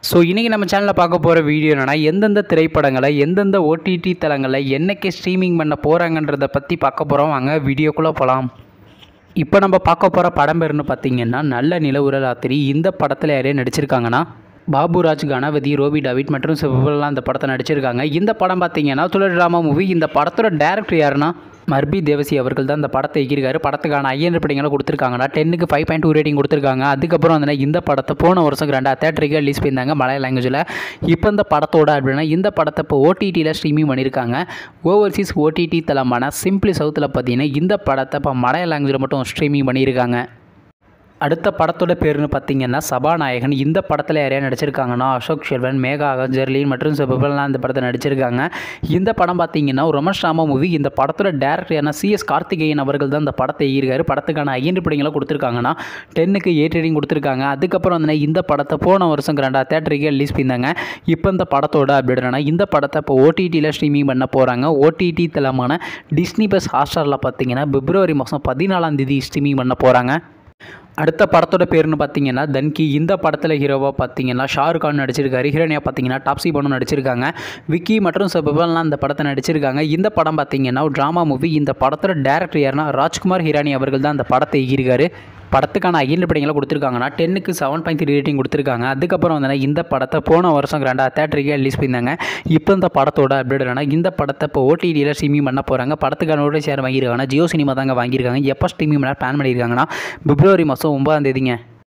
so இன்றைக்கி நம்ம சேனலில் பார்க்க போகிற வீடியோ என்னென்னா எந்தெந்த திரைப்படங்களை எந்தெந்த ஓடிடி தளங்களில் என்னைக்கு ஸ்ட்ரீமிங் பண்ண போகிறாங்கன்றதை பற்றி பார்க்க போகிறோம் வாங்க வீடியோக்குள்ளே போகலாம் இப்போ நம்ம பார்க்க போகிற படம் பேருன்னு பார்த்தீங்கன்னா நல்ல நிலவுர ராத்திரி இந்த படத்தில் யாரையும் நடிச்சிருக்காங்கன்னா பாபுராஜ் கணபதி ரோபி டேவிட் மற்றும் சிவபெல்லாம் இந்த படத்தை நடிச்சிருக்காங்க இந்த படம் பார்த்தீங்கன்னா துளர் ட்ராமா மூவி இந்த படத்தோட டேரக்டர் யாருன்னா மர்பி தேவசி அவர்கள் தான் இந்த படத்தை இயக்கியிருக்காரு படத்துக்கான ஐஎன் படங்களை கொடுத்துருக்காங்கடா டென்னுக்கு ஃபைவ் பாயிண்ட் டூ ரேட்டிங் கொடுத்துருக்காங்க அதுக்கப்புறம் வந்து இந்த படத்தை போன வருஷம் ரெண்டா தேட்டருக்கு ரிலீஸ் பண்ணியிருந்தாங்க மலையாள லாங்குவேஜில் இப்போ இந்த படத்தோட அப்படின்னா இந்த படத்தை இப்போ ஓடிடியில் ஸ்ட்ரீமிங் பண்ணியிருக்காங்க ஓவர்சீஸ் ஓடிடி தளமான சிம்பிளி சவுத்தில் பார்த்தீங்கன்னா இந்த படத்தை இப்போ மலையாள லாங்குவேஜில் மட்டும் ஸ்ட்ரீமிங் பண்ணியிருக்காங்க அடுத்த படத்தோட பேருன்னு பார்த்தீங்கன்னா சபாநாயகன் இந்த படத்தில் யாரையா நடிச்சிருக்காங்கன்னா அசோக் செல்வன் மேகா ஜெர்லின் மற்றும் சிவபெல்லாம் இந்த படத்தை நடிச்சிருக்காங்க இந்த படம் பார்த்தீங்கன்னா ஒரு ரொமன்ஸ் ட்ராமா மூவி இந்த படத்தோட டேரக்டர் சிஎஸ் கார்த்திகேயன் அவர்கள் தான் இந்த படத்தை ஈர்க்காரு படத்துக்கான ஐந்து படங்களை கொடுத்துருக்காங்கன்னா டென்னுக்கு எயிட் ரேட்டிங் கொடுத்துருக்காங்க அதுக்கப்புறம் வந்து இந்த படத்தை போன வருஷம் ரெண்டா தேட்டருக்கு ரிலீஸ் பண்ணியிருந்தாங்க இப்போ இந்த படத்தோட அப்படின்னா இந்த படத்தை இப்போ ஓடிடியில் ஸ்ட்ரீமிங் பண்ண போகிறாங்க ஓடிடி தளமான டிஸ்னி பஸ் ஹாஸ்டாரில் பார்த்தீங்கன்னா பிப்ரவரி மாதம் பதினாலாம் தேதி ஸ்ட்ரீமிங் பண்ண போகிறாங்க அடுத்த படத்தோட பேருன்னு பார்த்தீங்கன்னா தன்கி இந்த படத்தில் ஹீரோவாக பார்த்தீங்கன்னா ஷாருக் கான் நடிச்சிருக்காரு ஹீரோனியாக பார்த்தீங்கன்னா டாப்ஸி பனும் நடிச்சிருக்காங்க விக்கி மற்றும் சபபல்லாம் இந்த படத்தை நடிச்சிருக்காங்க இந்த படம் பார்த்தீங்கன்னா ஒரு ட்ராமா மூவி இந்த படத்தோட டேரக்டர் யாருன்னா ராஜ்குமார் ஹிரானி அவர்கள் தான் இந்த படத்தை இயக்கியிருக்காரு படத்துக்கான ஐந்து படங்களை கொடுத்துருக்காங்கன்னா டென்னுக்கு செவன் பாயிண்ட் த்ரீ ரேட்டிங் கொடுத்துருக்காங்க அதுக்கப்புறம் வந்து இந்த படத்தை போன வருஷம் ரெண்டா தேட்டருக்கு ரிலீஸ் பண்ணியிருந்தாங்க இப்போ இந்த படத்தோட அப்டேட் என்னன்னா இந்த படத்தை இப்போ ஓடிடியில் ஸ்ட்ரீமிங் பண்ண போகிறாங்க படத்துக்கான ஓடி ஷேர் வாங்கியிருக்காங்கன்னா ஜியோ சினிமா தாங்க வாங்கியிருக்காங்க எப்போ ஸ்ட்ரீமிங் பண்ண பிளான் பண்ணியிருக்காங்கன்னா பிப்ரவரி மாதம் ஒன்பதாம் தேதிங்க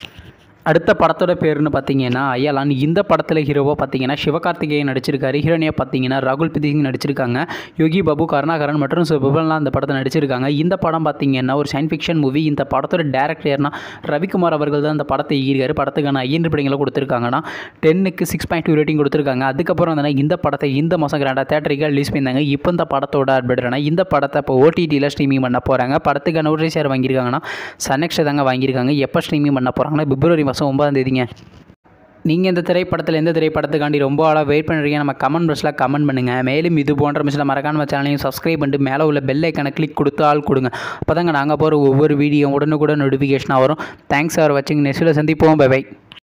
அடுத்த படத்தோட பேருன்னு பார்த்தீங்கன்னா அயலான் இந்த படத்தில் ஹீரோவாக பார்த்தீங்கன்னா சிவகார்த்திகேயன் நடிச்சிருக்காரு ஹீரோனியாக பார்த்தீங்கன்னா ராகுல் பிரீத் நடிச்சிருக்காங்க யோகி பாபு கருணாகரன் மற்றும் சிவபெல்லாம் இந்த படத்தை நடிச்சிருக்காங்க இந்த படம் பார்த்தீங்கன்னா ஒரு சயின்ஸ் ஃபிக்ஷன் மூவி இந்த படத்தோட டேரக்டர் யாருன்னா ரவிக்குமார் அவர்கள் தான் இந்த படத்தை ஈர்க்காரு படத்துக்கான ஐந்து படங்களை கொடுத்துருக்காங்கன்னா டென்னுக்கு சிக்ஸ் பாயிண்ட் டூ ரேட்டிங் கொடுத்துருக்காங்க அதுக்கப்புறம் வந்து இந்த படத்தை இந்த மாதம் கிராண்டாக தேட்டருக்கு ரிலீஸ் பண்ணியிருந்தாங்க இப்போ இந்த படத்தோட அட்பெட்னா இந்த படத்தை இப்போ ஓடிடியில் ஸ்ட்ரீமிங் பண்ண போகிறாங்க படத்துக்கான ஒரு ஷேர் வாங்கியிருக்காங்கன்னா சனெக்ஷ தாங்க வாங்கியிருக்காங்க எப்போ ஸ்ட்ரீமிங் பண்ண போகிறாங்கன்னா பிப்ரவரி மாதம் ஒன்பதாம் தேதிங்க நீங்கள் இந்த திரைப்படத்தில் எந்த திரைப்படத்துக்காண்டி ரொம்ப ஆளாக வெயிட் பண்ணுறீங்க நம்ம கமெண்ட் பாக்ஸில் கமெண்ட் பண்ணுங்கள் மேலும் இது போன்ற மிஷில் மறக்காம நம்ம சேனலையும் சப்ஸ்கிரைப் பண்ணிட்டு மேலே உள்ள பெல் ஐக்கனை கிளிக் கொடுத்து ஆள் கொடுங்க அப்போ தாங்க நாங்கள் போகிற ஒவ்வொரு வீடியோ உடனுக்குடன் நோட்டிஃபிகேஷனாக வரும் தேங்க்ஸ் ஃபார் வாட்சிங் நெக்ஸ்ட்டில் சந்திப்போம் பை பை